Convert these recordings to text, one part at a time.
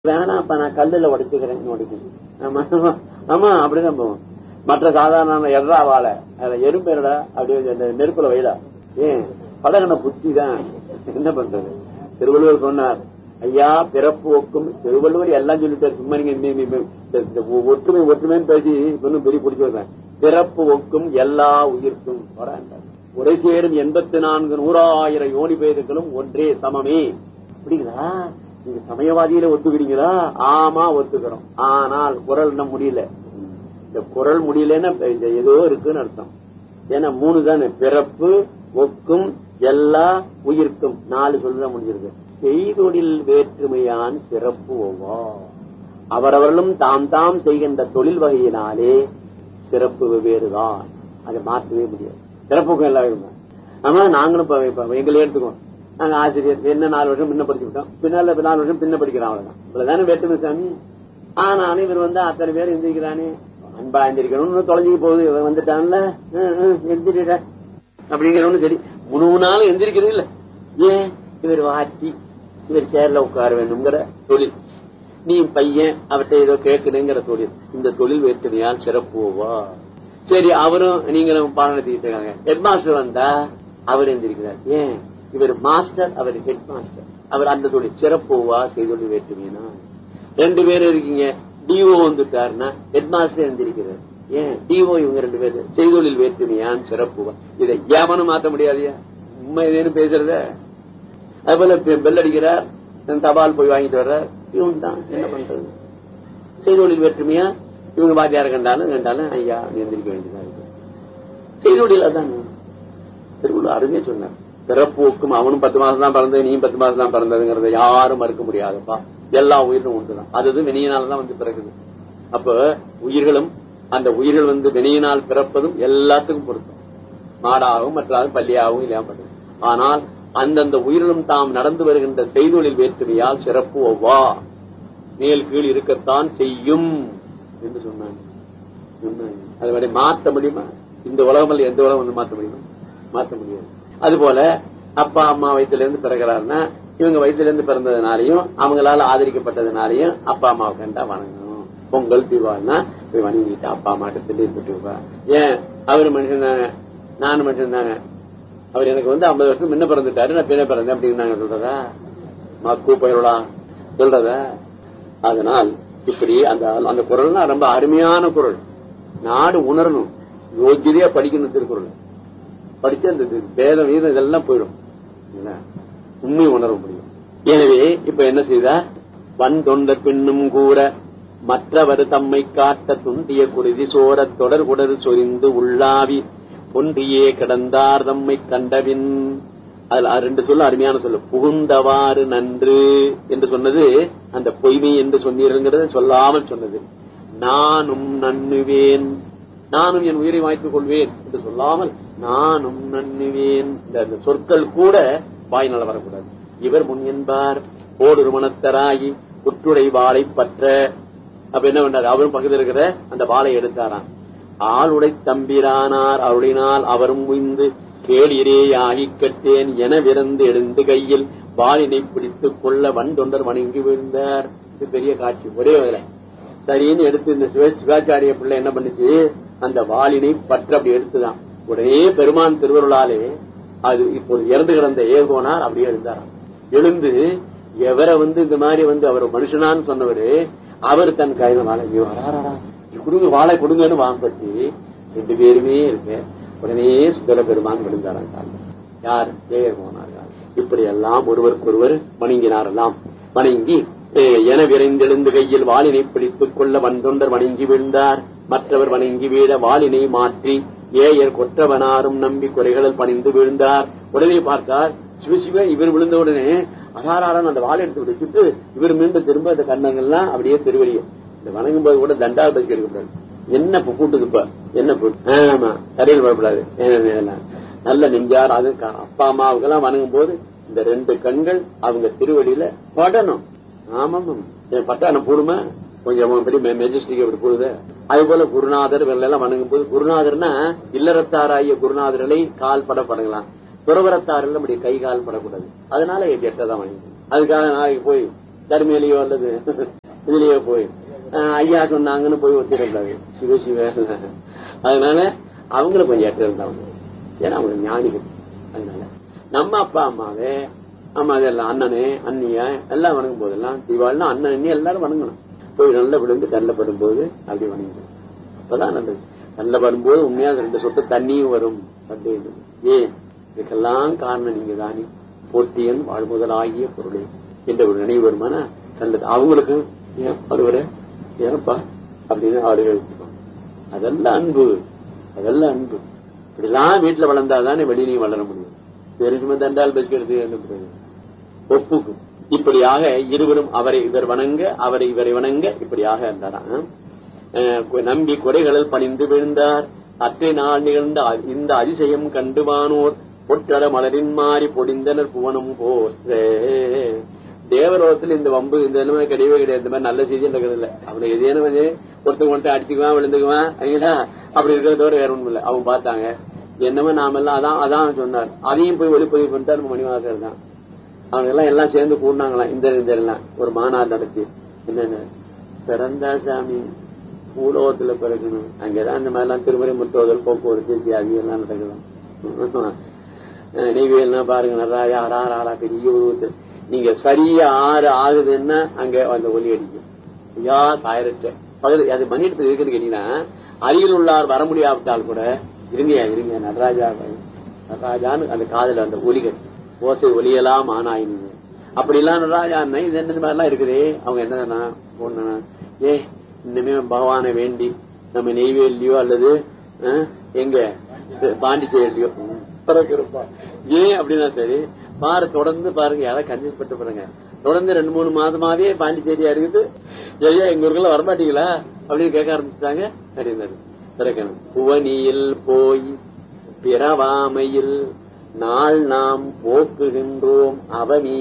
வேணாம்ப்பா நான் கல்லுல உடைச்சுக்கிறேன் உடைக்கணும் ஆமா ஆமா, ஆமா அப்படிதான் போவோம் மற்ற சாதாரண எட்ரா வாழை அதுல எறும்பு என்னடா அப்படியே அந்த நெருப்புல வைடா ஏன் பழகின புத்தி தான் என்ன பண்றது திருவள்ளுவர் சொன்னார் ஐயா பிறப்பு ஒக்கும் திருவள்ளுவர் எல்லாம் சொல்லிட்டாரு சும்மா நீங்க இந்த- இந்த- இந்த- இந்த ஒற்றுமை ஒற்றுமைன்னு பேசி இன்னும் பெரிய பிடிச்சி வருவேன் பிறப்பு ஒக்கும் எல்லா உயிர்க்கும் வராண்டார். உரை சேரும் எண்பத்தி நான்கு நூறாயிரம் யோனி பேதுகளும் ஒன்றே சமமே புரியுதா நீங்க சமயவாதியில ஒத்துக்கிறீங்களா ஆமா ஒத்துக்கிறோம் ஆனால் குரல் இன்னும் முடியல இந்த குரல் முடியலன்னா இந்த ஏதோ இருக்குன்னு அர்த்தம் ஏன்னா மூணு தானே பிறப்பு ஒக்கும் எல்லா உயிர்க்கும் நாலு சொல்லுதான் முடிஞ்சிருக்கு செய்தொழில் வேற்றுமையான் சிறப்பு ஒவ்வா அவரவர்களும் தாம் தாம் செய்கின்ற தொழில் வகையினாலே சிறப்பு வெவ்வேறுதான் அதை மாற்றவே முடியாது சிறப்புக்கும் எல்லாம் இருக்கும் ஆமா நாங்களும் இப்ப- இப்ப எங்களே எடுத்துக்கோம் நாங்க ஆசிரியர் என்ன நாலு வருஷம் முன்ன படிச்சுக்கிட்டோம் பின்னால இப்ப நாலு வருஷம் பின்ன படிக்கிறோம் அவ்வளவுதான் இவ்வளவுதானே வேற்றுமை சாமி ஆனாலும் இவர் வந்து அத்தனை பேர் எந்திரிக்கிறானே அன்பா எந்திரிக்கணும்னு தொலைஞ்சுக்கு போகுது இவன் வந்துட்டான்ல ஹம், ஹம், எந்திரிடா அப்படிங்கிறவனு சரி மூணு நாளும் எந்திரிக்கிறது இல்ல ஏன் இவர் வாட்டி இவர் சேர்ல உட்கார வேண்டும்ங்கிற தொழில் நீ பையன் அவர்கிட்ட ஏதோ கேட்கணுங்கிற தொழில் இந்த தொழில் வேற்றுமையால் சிறப்புவா சரி அவரும் நீங்களும் பாடம் நடத்திட்டு இருக்காங்க ஹெட் மாஸ்டர் வந்தா அவர் எந்திரிக்கிறார் ஏன் இவர் மாஸ்டர் அவர் ஹெட் மாஸ்டர் அவர் அந்த தொழில் சிறப்புவா செய்தொழில் வேற்றுமையினா ரெண்டு பேரும் இருக்கீங்க டிஓ வந்துட்டாருன்னா ஹெட் மாஸ்டர் எந்திரிக்கிறார் ஏன் டிஓ இவங்க ரெண்டு பேரு செய்தொழில் வேற்றுமையான் சிறப்புவா இதை ஏமனும் மாத்த முடியாதியா உண்மை ஏன்னு பேசுறத அதுபோல பெ- பெல் அடிக்கிறார் தபால் போய் வாங்கிட்டு வர்றார் இவன் தான் என்ன பண்றது செய்தொழில் வேற்றுமையா இவங்க வாத்தியார கண்டாலும் கண்டாலும் ஐயா நீ எந்திரிக்க வேண்டியதா இருக்கு செய்தொழில் அதான் திருவள்ளுவர் அருமையா சொன்னார் பிறப்போக்கும் அவனும் பத்து மாசம் தான் பிறந்தது நீயும் பத்து மாசம் தான் பிறந்ததுங்கிறத யாரும் மறுக்க முடியாதுப்பா எல்லா உயிரும் ஒன்றுதான் அது வினையினால்தான் வந்து பிறகுது அப்ப உயிர்களும் அந்த உயிர்கள் வந்து வினையினால் பிறப்பதும் எல்லாத்துக்கும் பொருத்தம் மாடாகவும் மற்றாலும் பள்ளியாகவும் இல்லாமப்பட்டது ஆனால் அந்தந்த உயிரிலும் தாம் நடந்து வருகின்ற செய்தொழில் வேற்றுமையால் சிறப்பு ஒவ்வா மேல் கீழ் இருக்கத்தான் செய்யும் என்று சொன்னாங்க சொன்னாங்க. அது மாதிரி மாற்ற முடியுமா இந்த உலகம் அல்ல எந்த உலகம் வந்து மாற்ற முடியுமா மாற்ற முடியாது அதுபோல அப்பா அம்மா வயிற்றுல இருந்து பிறகுறாருன்னா இவங்க வயிற்றுல இருந்து பிறந்ததுனாலையும் அவங்களால ஆதரிக்கப்பட்டதுனாலையும் அப்பா அம்மாவை கண்டா வணங்கணும் பொங்கல் தீபாவளினா போய் வணங்கிட்டு அப்பா அம்மாட்ட திண்டி விட்டுருப்பா ஏன் அவரு மனுஷன் தானே நானும் மனுஷன் தானே அவர் எனக்கு வந்து ஐம்பது வருஷம் முன்ன பிறந்துட்டாரு நான் பின்ன பிறந்தேன் அப்படின்னு நாங்க சொல்றதா மக்கு பயிரோடா சொல்றதா அதனால் இப்படி அந்த அந்த குரல்னா ரொம்ப அருமையான குரல் நாடு உணரணும் யோகியதையா படிக்கணும் திருக்குறள் படிச்சு அந்த இது வேதம் வீதம் இதெல்லாம் போயிடும் இல்ல? உண்மை உணர முடியும் எனவே இப்ப என்ன செய்தா வன் தொண்டர் பின்னும் கூட மற்றவர் தம்மை காட்ட துண்டிய குருதி சோரத் தொடர் குடர் சொரிந்து உள்ளாவி ஒன்றியே கிடந்தார் தம்மை கண்டபின் அதுல ரெண்டு சொல்ல அருமையான சொல்லு புகுந்தவாறு நன்று என்று சொன்னது அந்த பொய்மை என்று சொன்னீருங்கிறத சொல்லாமல் சொன்னது நானும் நன்னுவேன் நானும் என் உயிரை வாய்த்துக் கொள்வேன் என்று சொல்லாமல் நானும் நன்னுவேன் இந்த இந்த சொற்கள் கூட வாயினால வரக்கூடாது இவர் முன் என்பார் ஓடு மனத்தராகி குற்றுடை வாளை பற்ற அப்ப என்ன பண்ணாரு அவரும் பக்கத்தில் இருக்கிற அந்த வாளை எடுத்தாராம் ஆளுடை தம்பிரானார் அருளினால் அவரும் உய்ந்து கேளிரேயாகி கட்டேன் என விரந்து எழுந்து கையில் வாளினை பிடித்துக் கொள்ள வண்டொண்டர் வணங்கி விழுந்தார் இது பெரிய காட்சி ஒரே வேலை சரின்னு எடுத்து இந்த சிவ- சிவாச்சாரிய பிள்ளை என்ன பண்ணுச்சு அந்த வாளினை பற்ற அப்படி எடுத்துதான் உடனே பெருமான் திருவருளாலே அது இப்போது இறந்து கிடந்த ஏகோனார் அப்படியே எழுந்தாராம் எழுந்து எவரை வந்து இந்த மாதிரி வந்து அவர் மனுஷனான்னு சொன்னவரு அவர் தன் கையில வாழை ஐயோ, அடாடாடா, கொடுங்க வாழை கொடுங்கன்னு வாங்கப்பட்டு ரெண்டு பேருமே இருக்கு உடனே சுந்தர பெருமான் விழுந்தாராம் காலில். யார் ஏகோனார் இப்படி எல்லாம் ஒருவருக்கொருவர் வணங்கினாரெல்லாம் வணங்கி அஹ், என விரைந்தெழுந்து கையில் வாளினை பிடித்துக் கொள்ள வந்தொண்டர் வணங்கி வீழ்ந்தார் மற்றவர் வணங்கி வீழ வாளினை மாற்றி ஏயர் கொற்றவனாரும் நம்பி குறைகளில் பணிந்து வீழ்ந்தார் உடனே பார்த்தார் சிவசிவ இவர் விழுந்த உடனே அடாராடன் அந்த வாழை எடுத்து வச்சுட்டு இவர் மீண்டும் திரும்ப அந்த கண்ணங்கள்லாம் அப்படியே திருவடியும் இந்த வணங்கும் போது கூட தண்டாபதிக்கு எடுக்கக்கூடாது என்ன இப்ப கூட்டுது இப்ப என்ன கூட்டு ஆமா தரையில் வரக்கூடாது ஏன்னா, நல்ல நெஞ்சார் அது க- அப்பா அம்மாவுக்கெல்லாம் வணங்கும் போது இந்த ரெண்டு கண்கள் அவங்க திருவடியில படணும் ஆமாம் என் பட்டான போடுமா கொஞ்சம் அவங்க பெரிய மெஜஸ்டிக் அப்படி போடுது அது போல குருநாதர் இவர்கள் எல்லாம் வணங்கும் போது குருநாதர்னா இல்லறத்தாராகிய குருநாதர்களை கால் பட படங்கலாம் துறவரத்தாரில் நம்முடைய கை கால் படக்கூடாது அதனால எட்டதான் வணங்கி அதுக்காக நாளைக்கு போய் தருமையிலேயோ அல்லது இதுலயோ போய் அஹ், ஐயா சொன்னாங்கன்னு போய் ஒத்திடக்கூடாது சிவ சிவ அதனால அவங்கள கொஞ்சம் ஏற்ற இருந்தாங்க ஏன்னா அவங்க ஞானிகள் அதனால நம்ம அப்பா அம்மாவே அம்மா அதெல்லாம் அண்ணனே அண்ணிய எல்லாம் வணங்கும் போதெல்லாம் தீபாவளினா அண்ணன் அண்ணி எல்லாரும் வணங்கணும் போய் நல்ல விழுந்து கண்ணில் படும்போது அப்படி வணங்கணும் அப்பதான் நல்லது கண்ணில் படும்போது உண்மையா ரெண்டு சொட்டு தண்ணியும் வரும் அப்படின்னு ஏன் இதுக்கெல்லாம் காரணம் நீங்க தானே போட்டியன் வாழ்முதலாகிய பொருளே என்ற ஒரு நினைவு வருமானா நல்லது அவங்களுக்கு ஏன் ஒருவரே ஏனப்பா அப்படின்னு ஆளுகள் வச்சுக்கோங்க அதெல்லாம் அன்பு அதெல்லாம் அன்பு இப்படிலாம் வீட்டுல வளர்ந்தாதானே வெளியிலையும் வளர முடியும் பெருசும தண்டால் பசிக்கிறது என்ன பண்றது? ஒப்புக்கும் இப்படியாக இருவரும் அவரை இவர் வணங்க அவரை இவரை வணங்க இப்படியாக இருந்தாராம் அஹ் நம்பி குறைகளில் பணிந்து விழுந்தார் அத்தை நாள் நிகழ்ந்த அ- இந்த அதிசயம் கண்டுவானோர் பொற்றட மலரின் மாறி பொடிந்தனர் புவனம் போற்றே தேவலோகத்தில் இந்த வம்பு இந்த நிலைமை கிடையவே கிடையாது இந்த மாதிரி நல்ல செய்தி இருக்கிறது இல்ல அவனை எதேனும் வந்து ஒருத்தங்க ஒருத்தன் அடிச்சுக்குவான் விழுந்துக்குவான் சரிங்களா அப்படி இருக்கிறத தவிர வேற ஒண்ணும் இல்ல அவங்க பார்த்தாங்க என்னமோ நாமெல்லாம் அதான் அதான் சொன்னார் அதையும் போய் ஒளிப்பதிவு பண்ணிட்டார் மணிவாசர் தான் அவங்க எல்லாம் எல்லாம் சேர்ந்து கூடினாங்களாம் இந்த இந்த எல்லாம் ஒரு மாநாடு நடத்தி என்னன்னு பிறந்தா சாமி பூலோகத்துல பிறக்கணும் அங்கதான் இந்த மாதிரி எல்லாம் திருமறை முற்றோதல் போக்குவரத்து தியாகி எல்லாம் நடக்குதான் நெய்வேல்லாம் பாருங்க நடராஜா ஆறா ஆறா பெரிய உருவத்தில் நீங்க சரியா ஆறு ஆகுதுன்னா அங்க அந்த ஒலி அடிக்கும் ஐயா தாயிரட்ட பகல் அது மணி எடுத்து இருக்குன்னு கேட்டீங்கன்னா அருகில் உள்ளார் வர முடியாவிட்டால் கூட இருங்கயா இருங்க நடராஜா நடராஜான்னு அந்த காதுல அந்த ஒலிகள் ஓசை ஒலியெல்லாம் ஆனாயினீங்க அப்படி எல்லாம் நடராஜா அண்ணன் இது என்ன மாதிரிலாம் இருக்குதே அவங்க என்னன்னா பொண்ணு ஏ இனிமே பகவானை வேண்டி நம்ம நெய்வேலியோ அல்லது அஹ், எங்க பாண்டிச்சேரியிலயோ பிறக்கிறப்பா. ஏன் அப்படின்னா சரி பாரு தொடர்ந்து பாருங்க யாராவது கன்வின்ஸ் பட்டு பாருங்க தொடர்ந்து ரெண்டு மூணு மாதமாவே பாண்டிச்சேரியா இருக்குது ஐயா எங்க ஊருக்குள்ள வரமாட்டீங்களா அப்படின்னு கேட்க ஆரம்பிச்சுட்டாங்க அப்படின்னாரு திறக்கணும் புவனியில் போய் பிறவாமையில் நாள் நாம் போக்குகின்றோம் அவமீ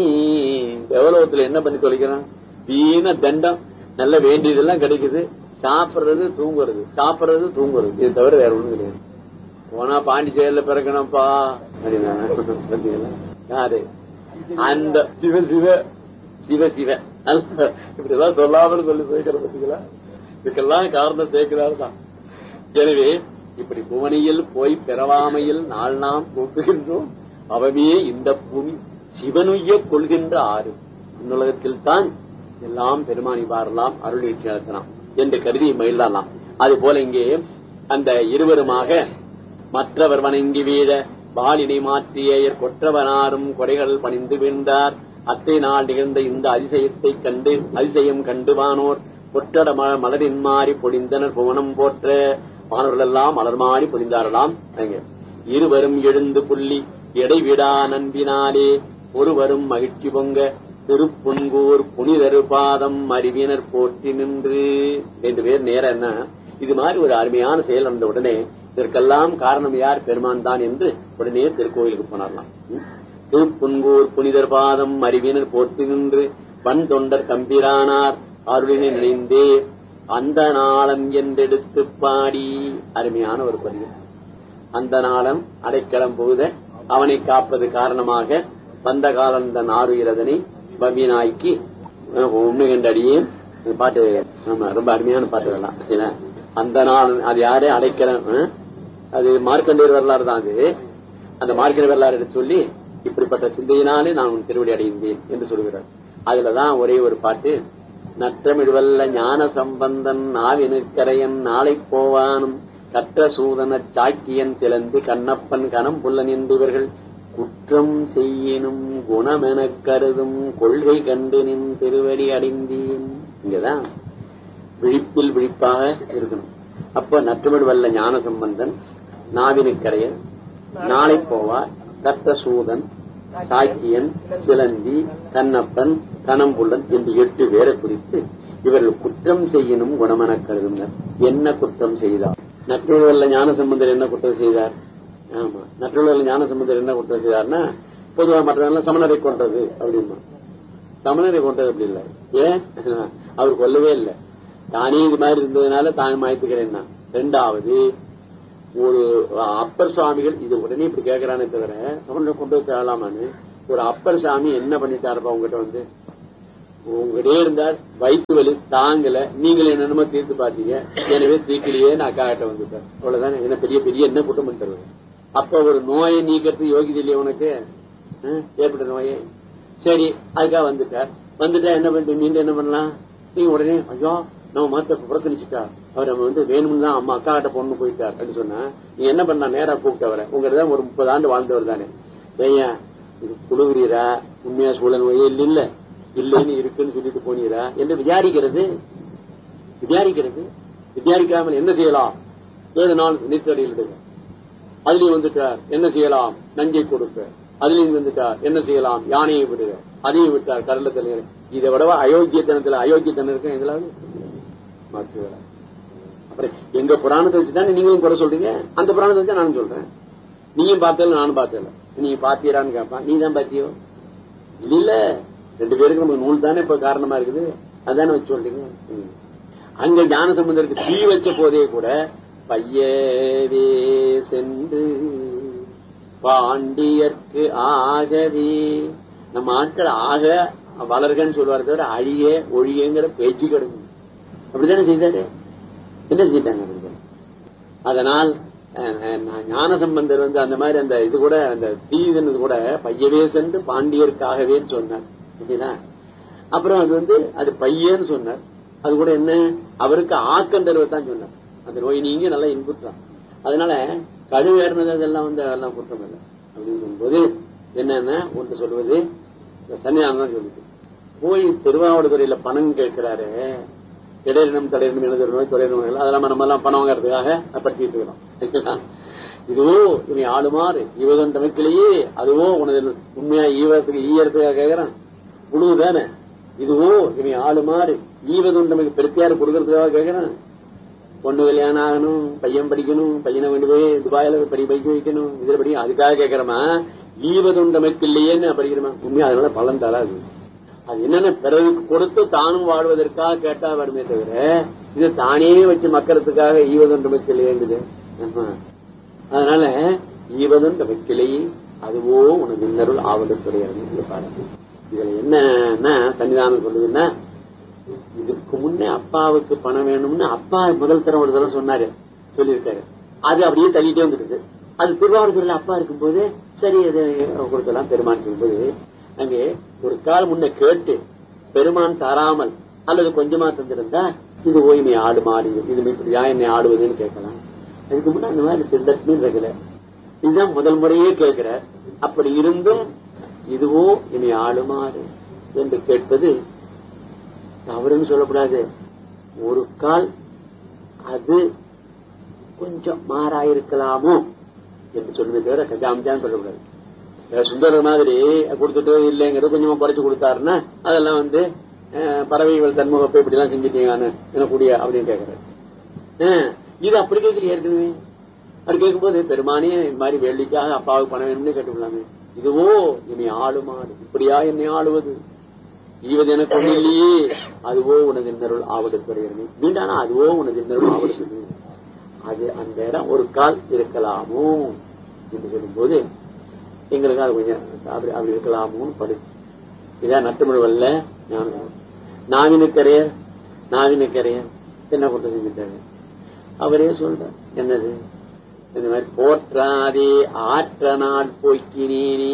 எவ்வளவுத்துல என்ன பண்ணி தொலைக்கிறான் வீண தண்டம் நல்ல வேண்டியதெல்லாம் கிடைக்குது சாப்பிடுறது தூங்குறது சாப்பிடுறது தூங்குறது இது தவிர வேற ஒண்ணும் கிடையாது போனா பாண்டிச்சேரியில பிறக்கணும்ப்பா அப்படின்னா பாத்தீங்களா? யாரு அந்த சிவ சிவ சிவ சிவ நல்ல இப்படிதான் சொல்லாமல் சொல்லி சேர்க்கிற பாத்தீங்களா இதுக்கெல்லாம் காரணம் சேர்க்கிறாரு தான் எனவே இப்படி புவனியில் போய் பிறவாமையில் நாள் நாம் போக்குகின்றோம் அவமே இந்த பூமி சிவனுய்ய கொள்கின்ற ஆறு உலகத்தில் தான் எல்லாம் பெருமானி பாரலாம் அருள் வீழ்ச்சி நடத்தலாம் என்று கருதி மகிழலாம் அது போல இங்கே அந்த இருவருமாக மற்றவர் வணங்கி வீழ பாலினை மாற்றிய கொற்றவனாரும் குறைகள் பணிந்து வீழ்ந்தார் அத்தை நாள் நிகழ்ந்த இந்த அதிசயத்தை கண்டு அதிசயம் கண்டுவானோர் பொற்றட ம- மலரின் மாறி பொழிந்தனர் புவனம் போற்ற வானவர்கள் எல்லாம் மலர் மாறி பொழிந்தாரலாம் அங்க. இருவரும் எழுந்து புள்ளி இடைவிடா நண்பினாலே ஒருவரும் மகிழ்ச்சி பொங்க திருப்புன்கூர் புனிதரு பாதம் அறிவினர் போற்றி நின்று ரெண்டு பேர் நேரம் என்ன இது மாதிரி ஒரு அருமையான செயல் நடந்த உடனே இதற்கெல்லாம் காரணம் யார் பெருமான் தான் என்று உடனே திருக்கோயிலுக்கு போனாரலாம் ம். திருப்புன்கூர் புனிதர் பாதம் அறிவினர் போற்றி நின்று வன் தொண்டர் கம்பிரானார் அருளினை நினைந்தே அந்த நாளம் என்றெடுத்து பாடி அருமையான ஒரு பதிவு அந்த நாளம் அடைக்கலம் புகுத அவனை காப்பது காரணமாக வந்த காலந்த நாருயிரதனை பவினாய்க்கு உண்மைகண்ட அடியே இந்த பாட்டு ஆமா ரொம்ப அருமையான பாட்டு இதெல்லாம் சரிங்களா? அந்த நாள் அது யாரு அடைக்கலம் அஹ்? அது மார்க்கண்டேயர் வரலாறு தான் அது அந்த மார்க்கண்டேயர் வரலாறு எடுத்து சொல்லி இப்படிப்பட்ட சிந்தையினாலே நான் உன் திருவடி அடைந்தேன் என்று சொல்கிறார் அதுலதான் ஒரே ஒரு பாட்டு நற்றமிழ்வல்ல ஞான சம்பந்தன் நாவினுக்கரையன் நாளை போவானும் கற்ற சூதன சாக்கியன் சிலந்தி கண்ணப்பன் கணம் புல்லன் என்பவர்கள் குற்றம் செய்யினும் குணமெனக் கருதும் கொள்கை கண்டு நின் திருவடி அடைந்தேன் இங்கதான் விழிப்பில் விழிப்பாக இருக்கணும் அப்ப நற்றுமிழ் வல்ல ஞான சம்பந்தன் நாவினுக்கரையன் நாளை போவார் கற்ற சூதன் சாக்கியன் சிலந்தி கண்ணப்பன் கணம்புள்ளன் என்று எட்டு பேரை குறித்து இவர்கள் குற்றம் செய்யணும் குணமெனக் கருதுனர் என்ன குற்றம் செய்தார் நற்றுவல்ல ஞான சம்பந்தர் என்ன குற்றம் செய்தார் ஆமா நற்றுவல்ல ஞான சம்பந்தர் என்ன குற்றம் செய்தார்னா பொதுவா மற்றவங்க சமணரை கொன்றது அப்படிமா சமணரை கொண்டது அப்படி இல்ல ஏன் அவர் கொல்லவே இல்லை தானே இது மாதிரி இருந்ததுனால தான் மாய்த்துக்கிறேன் நான் ரெண்டாவது ஒரு அப்பர் சுவாமிகள் இது உடனே இப்படி கேட்கறானே தவிர சமணரை கொண்டு வந்து தேவலாமான்னு ஒரு அப்பர் சாமி என்ன பண்ணிட்டாருப்பா உங்ககிட்ட வந்து உங்ககிட்டயே இருந்தார் வயிற்று வலி தாங்கல நீங்களே என்னென்னமோ தீர்த்து பாத்தீங்க எனவே தீக்கிலேயே நான் அக்கா கிட்ட வந்துட்டேன் அவ்வளவுதானே என்ன பெரிய பெரிய என்ன குற்றம் பண்றது அப்ப ஒரு நோயை நீக்கிறது யோகிதை இல்லையா உனக்கு ஆ? ஏற்பட்ட நோயை சரி அதுக்காக வந்துட்டார் வந்துட்டா என்ன பண்ணிட்டு மீண்டும் என்ன பண்ணலாம் நீங்க உடனே ஐயோ நம்ம மரத்தை புறக்கணிச்சுட்டா அவர் நம்ம வந்து வேணும்னு தான் அம்மா அக்கா கிட்ட பொண்ணு போயிட்டார் அப்படின்னு சொன்னா நீ என்ன பண்ணா நேரா கூப்பிட்டு அவரை உங்ககிட்ட தான் ஒரு முப்பது ஆண்டு வாழ்ந்தவர் தானே ஏய்யா இது குழுகிறீரா உண்மையா சூழல் நோயே இல்ல இல்ல இல்லைன்னு இருக்குன்னு சொல்லிட்டு போனீரா என்று விசாரிக்கிறது விசாரிக்கிறது விசாரிக்காமல் என்ன செய்யலாம் ஏழு நாள் நித்தடியில் இடுங்க அதுலயும் வந்துட்டார் என்ன செய்யலாம் நஞ்சை கொடுக்க அதுலயும் வந்துட்டார் என்ன செய்யலாம் யானையை விடுக அதையும் விட்டார் கடல தலைவர் இதை விடவா அயோக்கியத்தனத்துல அயோக்கியத்தனம் இருக்க எங்களாவது மாற்றுகிறார் அப்புறம் எங்க புராணத்தை வச்சுதான் நீங்களும் குறை சொல்றீங்க அந்த புராணத்தை வச்சு நானும் சொல்றேன் நீயும் பார்த்தல நானும் பார்த்தல நீங்க பாத்தீரான்னு கேட்பான் நீ தான் பாத்தியோ இல்ல இல்ல ரெண்டு பேருக்கு நம்ம நூல் தானே இப்ப காரணமா இருக்குது அதானே வச்சு சொல்றீங்க ம். அங்க ஞான சம்பந்தருக்கு தீ வச்ச போதே கூட பையவே சென்று பாண்டியர்க்கு ஆகவே நம்ம ஆட்கள் ஆக வளர்கன்னு சொல்லுவார் தவிர அழிய ஒழியங்கிற பேச்சு கிடக்கும் அப்படித்தானே செய்தாரு என்ன செஞ்சிட்டாங்க அவங்க? அதனால் அஹ், அஹ், ஞான சம்பந்தர் வந்து அந்த மாதிரி அந்த இது கூட அந்த தீதுன்னு கூட பையவே சென்று பாண்டியருக்காகவேன்னு சொன்னார் சரிங்களா அப்புறம் அது வந்து அது பையன்னு சொன்னார் அது கூட என்ன அவருக்கு ஆக்கண்டருவை தான் சொன்னார் அந்த நோய் நீங்க நல்லா இன்புற்றான் அதனால கழுவேறினது அதெல்லாம் வந்து அதெல்லாம் குற்றம் இல்லை அப்படின்னு சொல்லும்போது என்னன்னா ஒன்று சொல்வது சன்னியானம் தான் சொல்லுது போய் திருவாவடுதுறையில பணம் கேட்கிறாரு இடையினம் தடையினம் எழுதுற நோய் தொலைநோய் அதெல்லாம் நம்ம எல்லாம் பணம் வாங்கறதுக்காக படிச்சுட்டு இருக்கிறோம் இதுவோ இவன் ஆளுமாறு இவதன் தமிழ்கிலேயே அதுவோ உனது உண்மையா ஈவத்துக்கு ஈயறதுக்காக கேக்குறான் புழு தானே இதுவோ இவன் ஆளுமாறு ஈவதும் நமக்கு பெருத்தியார் கொடுக்கறதுக்காக கேக்குறான் பொண்ணு கல்யாணம் ஆகணும் பையன் படிக்கணும் பையனை கொண்டு போய் துபாயில பெரிய பைக் வைக்கணும் இதுல படிக்க அதுக்காக கேக்குறமா ஈவதும் நமக்கு இல்லையேன்னு படிக்கிறோமா உண்மையா அதனால பலன் தராது அது என்னன்னா பிறருக்கு கொடுத்து தானும் வாழ்வதற்காக கேட்டா வருமே தவிர இது தானே வச்சு மக்களுக்காக ஈவதும் நமக்கு இல்லையேங்குது ஆமா. அதனால ஈவதும் நமக்கிலேயே அதுவோ உனது இன்னருள் ஆவதற்குடையது பாருங்க இதுல என்னன்னா சன்னிதானம் சொல்லுதுன்னா இதுக்கு முன்னே அப்பாவுக்கு பணம் வேணும்னு அப்பா முதல் தரம் ஒரு தடவை சொன்னாரு சொல்லியிருக்காரு அது அப்படியே தள்ளிட்டே வந்துடுது அது திருவாரூர்ல அப்பா இருக்கும்போது சரி அது கொடுக்கலாம் பெருமான் சொல்லும்போது அங்கே ஒரு கால் முன்ன கேட்டு பெருமான் தராமல் அல்லது கொஞ்சமா தந்திருந்தா இது ஓய்மை ஆடு மாடு இது இப்படியா என்னை ஆடுவதுன்னு கேட்கலாம் அதுக்கு முன்னாடி அந்த மாதிரி சிந்தட்டும் இருக்கல இதுதான் முதல் முறையே கேட்கிற அப்படி இருந்தும் இதுவோ இனி ஆளுமாறு என்று கேட்பது தவறுன்னு சொல்லக்கூடாது ஒரு கால் அது கொஞ்சம் மாறாயிருக்கலாமோ என்று சொல்லுமே தவிர கஜாமிச்சான்னு சொல்லக்கூடாது வேற சுந்தரர் மாதிரி கொடுத்துட்டு இல்லைங்கிறது கொஞ்சமா குறைச்சு கொடுத்தாருன்னா அதெல்லாம் வந்து அஹ், பறவைகள் தன்முகப்பை இப்படி எல்லாம் செஞ்சிட்டீங்கன்னு எனக்கூடிய அப்படின்னு கேட்கறாரு அஹ், இது அப்படி கேட்கல ஏற்கனவே அப்படி கேட்கும்போது பெருமானே இந்த மாதிரி வேள்விக்காக அப்பாவுக்கு பணம் வேணும்னு கேட்டுக்கலாமே இதுவோ என்னை ஆளுமாடு இப்படியா என்னை ஆளுவது ஈவது எனக்கு ஒண்ணு இல்லையே அதுவோ உனது இன்னருள் ஆவடுத்துறையமே மீண்டானா அதுவோ உனது இன்னருள் ஆவடுத்து அது அந்த இடம் ஒரு கால் இருக்கலாமோ என்று சொல்லும்போது எங்களுக்கு அது கொஞ்சம் அப்படி அப்படி இருக்கலாமோன்னு படு இதான் நட்டுமிழ்வல்ல ஞானம் நாவினுக்கரையர் நாவினுக்கரையர் என்ன கொண்டு செஞ்சுட்டாரு அவரே சொல்றார் என்னது இந்த மாதிரி போற்றாதே ஆற்ற நாள் போய்க்கினேனே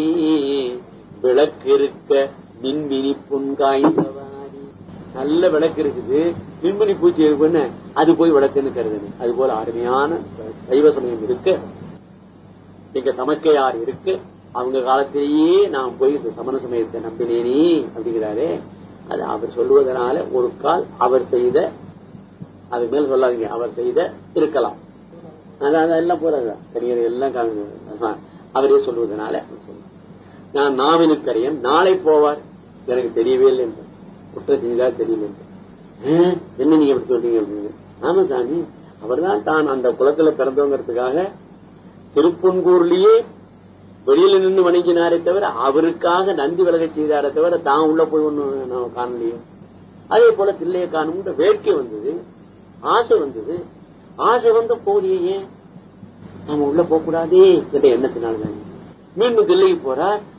விளக்கு இருக்க மின்மினி புன்காய்ந்தவாரி நல்ல விளக்கு இருக்குது மின்மினி பூச்சி இருக்குன்னு அது போய் விளக்குன்னு கருதுது அது போல அருமையான சைவ சமயம் இருக்கு எங்க தமக்கையார் இருக்கு அவங்க காலத்திலேயே நான் போய் இந்த சமண சமயத்தை நம்பினேனே அப்படிங்கிறாரே அது அவர் சொல்வதனால ஒரு கால் அவர் செய்த அதுக்கு மேல சொல்லாதீங்க அவர் செய்த இருக்கலாம் அதான் அதெல்லாம் போறாங்க கரியர் எல்லாம் காமிச்சு அவரே சொல்வதனால அவர் சொல்றார். நான் நாவினுக்கரையன் நாளை போவார் எனக்கு தெரியவே இல்லை என்று குற்றம் செய்தா தெரியல என்று "ஆ, என்ன நீங்க எப்படி சொல்றீங்க அப்படின்னு ஆமா சாமி அவர்தான் தான் அந்த குளத்துல பிறந்தவங்கிறதுக்காக திருப்பன்கூர்லயே வெளியில நின்று வணங்கினாரே தவிர அவருக்காக நந்தி விலகச் செய்தாரே தவிர தான் உள்ள போய் ஒண்ணு நான் காணலையே அதே போல தில்லையை காணும்ன்ற வேட்கை வந்தது ஆசை வந்தது ஆசை வந்த போலியே ஏன் நாம உள்ள போக கூடாதே என்ற எண்ணத்தினால்தான் மீண்டும் தில்லைக்கு போறார்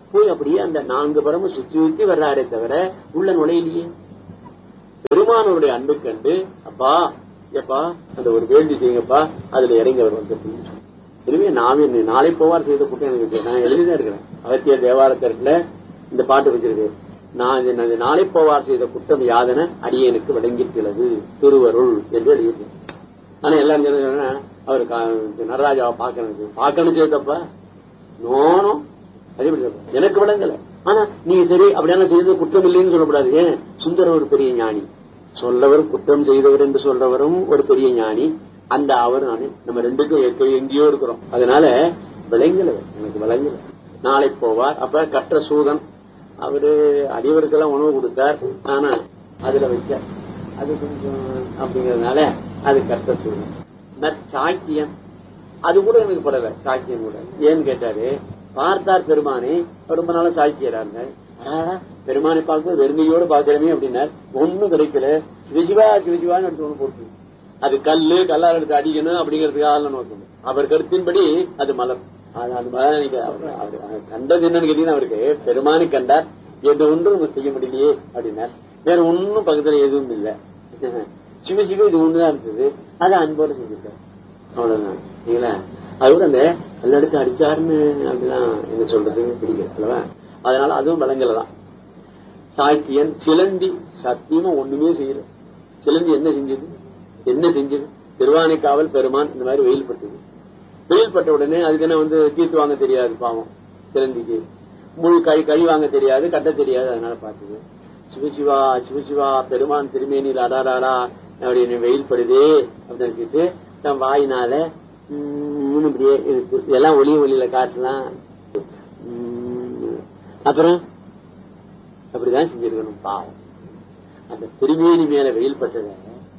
போய் அப்படியே அந்த நான்கு புறமும் சுத்தி சுத்தி வர்றாரே தவிர உள்ள நுழையிலையே பெருமானவருடைய அன்பு கண்டு அப்பா எப்பா அந்த ஒரு வேண்டி செய்யுங்கப்பா அதுல இறங்கி அவர் வந்து அப்படின்னு சொன்னார். எனவே நாமே நாளை போவார் செய்த கூட்டம் எனக்கு இருக்கு. நான் எழுதிதான் இருக்கிறேன் அகத்திய தேவாரத்திற்குல இந்த பாட்டு வச்சிருக்கு நான் இது- நான் இது நாளை போவார் செய்த குற்றம் யாதன அடியேனுக்கு விளங்கிட்டுள்ளது திருவருள் என்று எழுதியிருக்கேன் ஆனா எல்லாரும் சொன்னா அவர் கா- நடராஜாவை பார்க்கணும் பார்க்கணும் செய்தப்ப நோனம் அது எப்படி சொல்றது? எனக்கு விளங்கல ஆனா நீங்க சரி அப்படியான செய்தது குற்றம் இல்லைன்னு சொல்லக்கூடாது ஏன் சுந்தரர் ஒரு பெரிய ஞானி சொல்லவர் குற்றம் செய்தவர் என்று சொல்றவரும் ஒரு பெரிய ஞானி அந்த அவர் நானு நம்ம ரெண்டுக்கும் எக்க- எங்கேயோ இருக்கிறோம் அதனால விளங்கல எனக்கு விளங்கல நாளை போவார் அப்ப கற்ற சூதன் அவரு அடியவருக்கெல்லாம் உணவு கொடுத்தார் ஆனா அதுல வச்சார் அது கொஞ்சம் அப்படிங்கறதுனால அது கற்ற சூதன் நற்சாக்கியம் அது கூட எனக்கு படல சாக்கியம் கூட ஏன்னு கேட்டாரு பார்த்தார் பெருமானே ரொம்ப நாளா சாக்கியறாங்க பெருமானை பார்க்கும்போது வெறுமையோடு பாக்குறமே அப்படின்னார் ஒண்ணும் கிடைக்கல சிவசிவா சிவசிவான்னு எடுத்து ஒண்ணு போட்டு அது கல்லு கல்லால் எடுத்து அடிக்கணும் அப்படிங்கிறதுக்காக நோக்கணும் அவர் கருத்தின்படி அது மலர் அது அது மலர் எனக்கு அவர் அவர் அவர் கண்டது என்னன்னு கேட்டீங்கன்னா அவருக்கு பெருமானை கண்டார் எந்த ஒன்றும் நம்ம செய்ய முடியலையே அப்படின்னார் வேற ஒன்னும் பக்கத்துல எதுவும் இல்ல சிவ சிவ இது ஒண்ணுதான் இருந்தது அதை அன்போட செஞ்சுட்டார் அவ்வளவுதான் சரிங்களா அது கூட அந்த கல்லெடுத்து அடிச்சாருன்னு அப்படிலாம் என்ன சொல்றது பிடிக்கல அல்லவா அதனால அதுவும் விளங்கலதான் சாக்கியன் சிலந்தி சத்தியமா ஒண்ணுமே செய்யல சிலந்தி என்ன செஞ்சது என்ன செஞ்சது திருவானைக்காவல் பெருமான் இந்த மாதிரி வெயில் பட்டது வெயில் பட்ட உடனே அதுக்கு என்ன வந்து தீர்த்து வாங்க தெரியாது பாவம் சிலந்திக்கு முழு கழி கழி வாங்க தெரியாது கட்ட தெரியாது அதனால பார்த்தது சிவசிவா சிவசிவா பெருமான் திருமேனியில் அடாராடா அப்படின்னு வெயில் படுதே அப்படின்னு சொல்லிட்டு தன் வாயினால உம் இப்படியே இருக்கு இதெல்லாம் ஒளி ஒளியில காட்டலாம் உம் அப்புறம் அப்படிதான் செஞ்சிருக்கணும் பாவம் அந்த திருமேனி மேல வெயில் பட்டத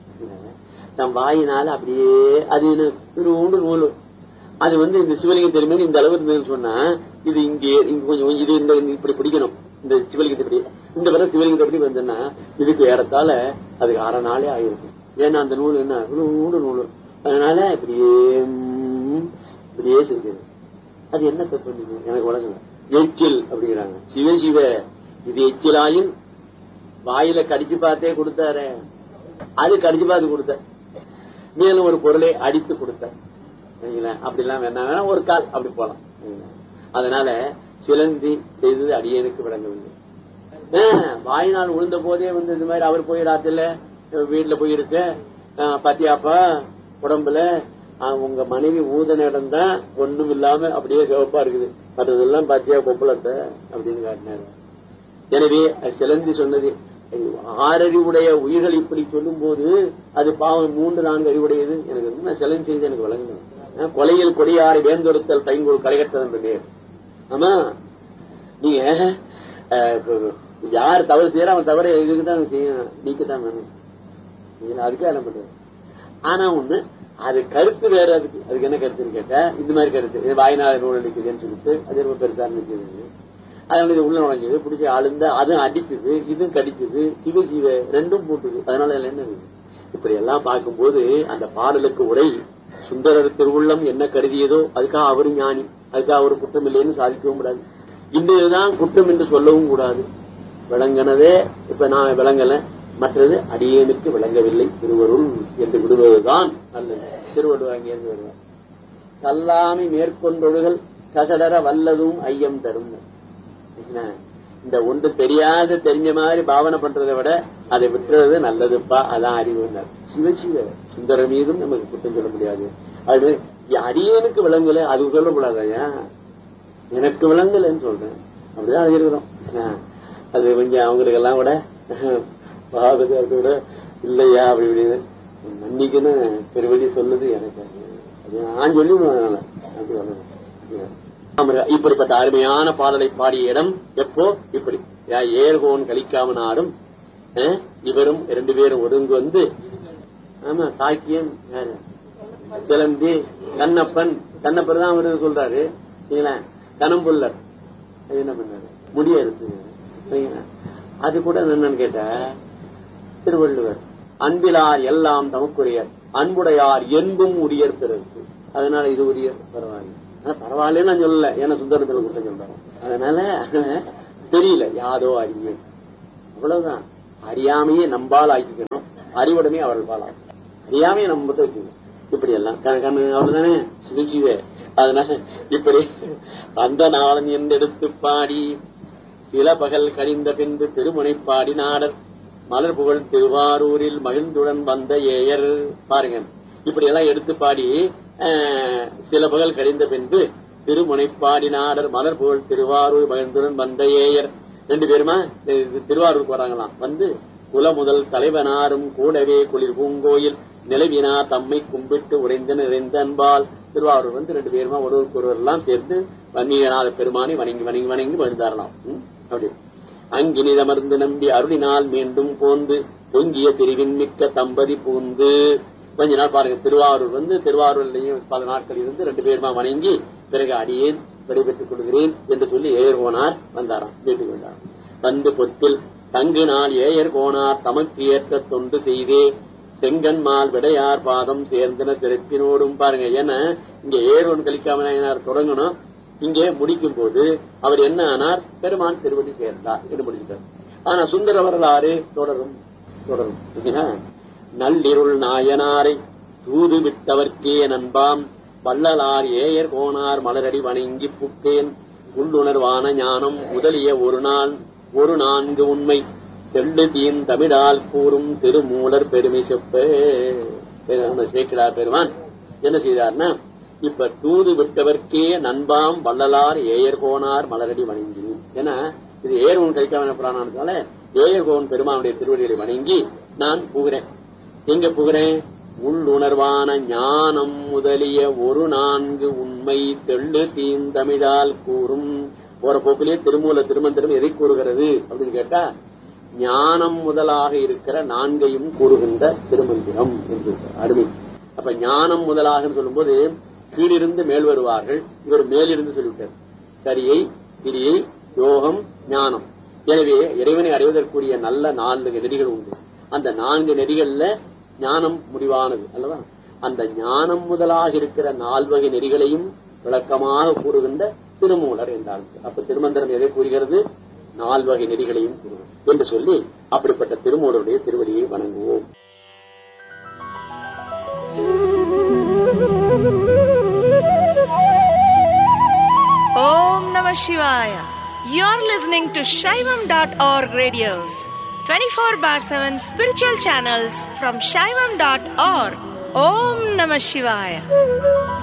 தன் வாயினால அப்படியே அது என்ன ஒரு ஊண்டு நூல் அது வந்து இந்த சிவலிங்க திருமேனி இந்த அளவு இருந்ததுன்னு சொன்னா இது இங்கே இங்க கொஞ்சம் இது இந்த இப்படி பிடிக்கணும் இந்த சிவலிங்கத்தை இப்படி இந்த வர சிவலிங்கத்தை எப்படி வந்ததுன்னா இதுக்கு ஏறத்தால அதுக்கு அரை நாளே ஆயிருக்கும் ஏன்னா அந்த நூல் என்ன நூடு நூல் அதனால இப்படியே ம், இப்படியே செஞ்சது அது என்ன தப்பு நீங்க எனக்கு உலகம் எச்சில் அப்படிங்கிறாங்க சிவ சிவ இது எச்சிலாயின் வாயில கடிச்சு பார்த்தே கொடுத்தாரு அது கடிச்சு பார்த்து கொடுத்த மேலும் ஒரு பொருளை அடித்து கொடுத்தார் சரிங்களா அப்படிலாம் வேணா வேணா ஒரு கால் அப்படி போலாம் சரிங்களா? அதனால சிலந்தி செய்தது அடியனுக்கு விளங்கவில்லை ஆ, வாயினால் விழுந்த போதே வந்து இந்த மாதிரி அவர் போயிடாத்துல வீட்டுல போயிருக்க ஆ, பாத்தியாப்பா உடம்புல ஆ, உங்க மனைவி ஊதன இடம் தான் ஒண்ணும் இல்லாம அப்படியே சிவப்பா இருக்குது மற்றதெல்லாம் பாத்தியா கொப்பளத்தை அப்படின்னு காட்டினாரு எனவே அது சிலந்தி சொன்னது ஆறறிவுடைய உயிர்கள் இப்படி சொல்லும் போது அது பாவம் மூன்று நான்கு அறிவுடையது எனக்கு ரொம்ப சிலந்தி செய்து எனக்கு வழங்கணும் ஆ, கொலையில் கொடியாரை வேந்தொருத்தல் தைங்கோல் கலைகட்டதன் பேர் ஆமா நீங்க அஹ், இப்ப யார் தவறு செய்யற அவன் தவறு இதுக்குதான் செய்யணும் நீக்கத்தான் வேணும் நீங்க அதுக்கே என்ன பண்றது ஆனா ஒண்ணு அது கருத்து வேற அதுக்கு அதுக்கு என்ன கருத்துன்னு கேட்டா இந்த மாதிரி கருத்து இது வாய்நாள் நூல் அடிக்குதுன்னு சொல்லிட்டு அது ரொம்ப பெருசா நினைச்சது அதனால இது உள்ள நுழைஞ்சது பிடிச்சி ஆளுந்த அதுவும் அடிச்சது இதுவும் கடிச்சது சிவ சிவ ரெண்டும் போட்டுது அதனால இதுல என்ன இருக்கு? இப்படி எல்லாம் பார்க்கும்போது அந்த பாடலுக்கு உரை சுந்தரர் திருவுள்ளம் என்ன கருதியதோ அதுக்காக அவரு ஞானி அதுக்காக அவரு குற்றம் இல்லைன்னு சாதிக்கவும் கூடாது இந்த இதுதான் குற்றம் என்று சொல்லவும் கூடாது விளங்கினதே இப்ப நான் விளங்கல மற்றது அடியேனுக்கு விளங்கவில்லை திருவருள் என்று விடுவதுதான் நல்லது திருவள்ளுவர் அங்கிருந்து வருவார் கல்லாமை மேற்கொண்டொழுகள் கசடர வல்லதும் ஐயம் தரும் என்ன? இந்த ஒன்று தெரியாத தெரிஞ்ச மாதிரி பாவனை பண்றதை விட அதை விட்டுறது நல்லதுப்பா அதான் அறிவுனர் சிவசிவ சுந்தர மீதும் நமக்கு குற்றம் சொல்ல முடியாது அது அடியனுக்கு விளங்கல அது சொல்லக்கூடாதயா எனக்கு விளங்கலன்னு சொல்றேன் அப்படிதான் அது இருக்கிறோம் என்ன? அது கொஞ்சம் அவங்களுக்கு எல்லாம் கூட பாவத்தை கூட இல்லையா அப்படி இப்படின்னு மன்னிக்குன்னு பெருவழி சொல்லுது எனக்கு அது நான் சொல்லிடுவேன் அதனால அப்படி சொல்லணும் ஆமாங்க. இப்படிப்பட்ட அருமையான பாடலை பாடிய இடம் எப்போ இப்படி யா ஏர்கோன் கலிக்காம நாடும் அஹ், இவரும் இரண்டு பேரும் ஒருங்கு வந்து ஆமா சாக்கியம் யாரு சிலந்தி கண்ணப்பன் கண்ணப்பர் தான் அவரு சொல்றாரு சரிங்களா கணம்புள்ளர் அது என்ன பண்ணாரு முடிய இருக்கு சரிங்களா அது கூட என்னன்னு கேட்டா திருவள்ளுவர் அன்பிலார் எல்லாம் தமக்குரியர் அன்புடையார் என்பும் உரியர் பிறகு அதனால இது உரியர் பரவாயில்ல ஆனா பரவாயில்லன்னு நான் சொல்லல ஏன்னா சுந்தரத்துல குற்றம் சொல்றாங்க அதனால தெரியல யாதோ அறிஞர் அவ்வளவுதான் அறியாமையே நம்பால் ஆக்கிக்கணும் அறிவுடனே அவர்கள் பாலா அறியாமையை நம்ம வச்சுக்கணும் இப்படி எல்லாம் கண்ணு கண்ணு அவ்வளவுதானே சுழிச்சுவே அதனால இப்படி அந்த நாளன் என்று எடுத்து பாடி சில பகல் கழிந்த பின்பு திருமுனை பாடி நாடர் மலர் புகழ் திருவாரூரில் மகிழ்ந்துடன் வந்த ஏயர் பாருங்க இப்படி எல்லாம் எடுத்து பாடி அஹ், சில பகல் கழிந்த பின்பு திருமுனைப்பாடி நாடர் மலர் புகழ் திருவாரூர் மகிழ்ந்துடன் வந்த ஏயர் ரெண்டு பேருமா இது திருவாரூருக்கு வராங்களாம் வந்து குல முதல் தலைவனாரும் கூடவே குளிர் பூங்கோயில் நிலவினா தம்மை கும்பிட்டு உறைந்த நிறைந்த அன்பால் திருவாரூர் வந்து ரெண்டு பேருமா ஒருவருக்கு ஒருவர் எல்லாம் சேர்ந்து வன்னியநாத பெருமானை வணங்கி வணங்கி வணங்கி வந்தாரலாம் அப்படி அங்கினிதமர்ந்து நம்பி அருளினால் மீண்டும் போந்து பொங்கிய பிரிவின் மிக்க தம்பதி பூந்து கொஞ்ச நாள் பாருங்க திருவாரூர் வந்து திருவாரூர்லயும் பல நாட்கள் இருந்து ரெண்டு பேருமா வணங்கி பிறகு அடியேன் விடைபெற்றுக் கொள்கிறேன் என்று சொல்லி ஏயர் கோனார் வந்தாராம் வீட்டுக்கு வந்தாராம் வந்து பொத்தில் தங்கு நாள் ஏயர் கோனார் தமக்கு ஏற்ற தொண்டு செய்தே செங்கன்மால் விடையார் பாதம் சேர்ந்தன பிறப்பினோடும் பாருங்க ஏன்னா இங்க ஏரோன் கலிக்காம நாயனார் தொடங்கணும் இங்கே முடிக்கும் போது அவர் என்ன ஆனார் பெருமான் திருவடி சேர்ந்தார் என்று முடிச்சிட்டார் ஆனா சுந்தர வரலாறு தொடரும் தொடரும் சரிங்களா? நள்ளிருள் நாயனாரை தூது விட்டவர்க்கே நண்பாம் வள்ளலார் ஏயர் கோனார் மலரடி வணங்கி புக்கேன் உள்ளுணர்வான ஞானம் முதலிய ஒரு நாள் ஒரு நான்கு உண்மை தெள்ளு தீன் தமிழால் கூறும் திருமூலர் பெருமை செப்ப சேக்கிடார் பெருமான் என்ன செய்தார்னா இப்ப தூது விட்டவர்க்கே நண்பாம் வள்ளலார் ஏயர் கோனார் மலரடி வணங்கி ஏன்னா இது ஏர்வன் கைக்காம புராணானதால ஏயர்கோன் பெருமானுடைய திருவடிகளை வணங்கி நான் புகிறேன் எங்க புகிறேன் உள்ளுணர்வான ஞானம் முதலிய ஒரு நான்கு உண்மை தெள்ளு தீந்தமிழால் கூறும் போற போக்கிலே திருமூல திருமந்திரம் எதை கூறுகிறது அப்படின்னு கேட்டா ஞானம் முதலாக இருக்கிற நான்கையும் கூறுகின்ற திருமந்திரம் என்று அருமை அப்ப ஞானம் முதலாக சொல்லும்போது கீழிருந்து மேல் வருவார்கள் இவர் மேலிருந்து சொல்லிவிட்டார் சரியை கிரியை யோகம் ஞானம் எனவே இறைவனை அடைவதற்குரிய நல்ல நான்கு நெறிகள் உண்டு அந்த நான்கு நெறிகள்ல ஞானம் முடிவானது அல்லவா அந்த ஞானம் முதலாக இருக்கிற நால்வகை நெறிகளையும் விளக்கமாக கூறுகின்ற திருமூலர் என்றார் அப்ப திருமந்திரம் எதை கூறுகிறது நால்வகை நெறிகளையும் கூறுகிறது என்று சொல்லி அப்படிப்பட்ட திருமூலருடைய திருவடியை வணங்குவோம் Om Namah Shivaya. You're listening to Shaivam.org radios, 24 bar 7 spiritual channels from Shaivam.org. Om Namah Shivaya.